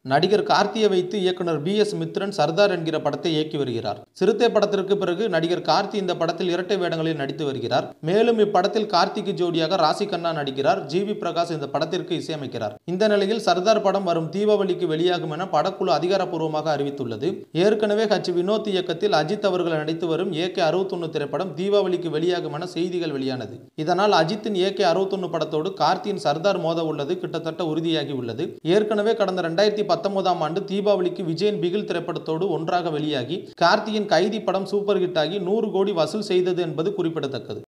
நடிகர் கார்த்தியை வைத்து இயக்குனர் பி எஸ் மித்ரன் சர்தார் என்கிற படத்தை இயக்கி வருகிறார் சிறுத்தை படத்திற்கு பிறகு நடிகர் கார்த்தி இந்த படத்தில் இரட்டை வேடங்களில் நடித்து வருகிறார் மேலும் இப்படத்தில் கார்த்திக்கு ஜோடியாக ராசி கண்ணா நடிக்கிறார் ஜி வி பிரகாஷ் இந்த படத்திற்கு இசையமைக்கிறார் இந்த நிலையில் சர்தார் படம் வரும் தீபாவளிக்கு வெளியாகும் என படக்குழு அதிகாரப்பூர்வமாக அறிவித்துள்ளது ஏற்கனவே ஹச் வினோத் இயக்கத்தில் அஜித் அவர்கள் நடித்து வரும் ஏ கே அறுபத்தொன்னு திரைப்படம் தீபாவளிக்கு வெளியாகும் என செய்திகள் வெளியானது இதனால் அஜித்தின் ஏ கே அறுபத்தொன்னு படத்தோடு கார்த்தியின் சர்தார் மோத உள்ளது கிட்டத்தட்ட உறுதியாகி உள்ளது ஏற்கனவே கடந்த ரெண்டாயிரத்தி பத்தொன்பதாம் ஆண்டு தீபாவளிக்கு விஜயின் பிகில் திரைப்படத்தோடு ஒன்றாக வெளியாகி கார்த்தியின் கைதி படம் சூப்பர் ஹிட் ஆகி நூறு கோடி வசூல் செய்தது என்பது குறிப்பிடத்தக்கது